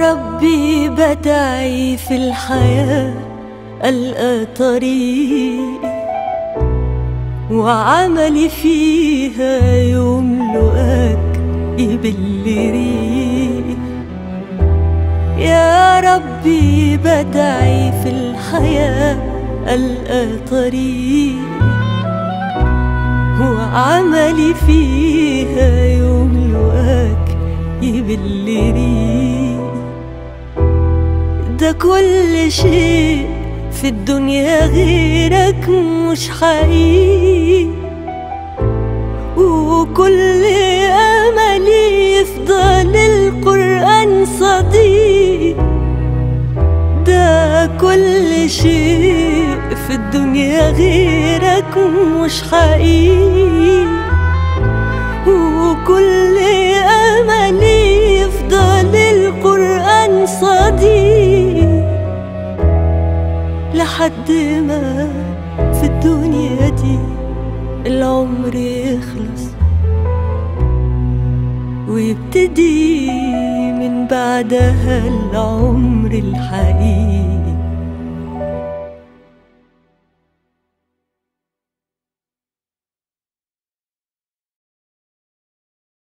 ربي بدعي في الحياة ألقى طريق وعملي فيها يوم لقاك يبل ريق يا ربي بدعي في الحياة ألقى طريق وعملي فيها يوم لقاك يبل ريق ده كل شيء في الدنيا غيرك مش حقيقي وكل أملي يفضل القرآن صديق ده كل شيء في الدنيا غيرك مش حقيقي وكل أملي يفضل القرآن صديق لحد ما في الدنيا دي العمر يخلص ويبتدي من بعدها العمر الحقيقي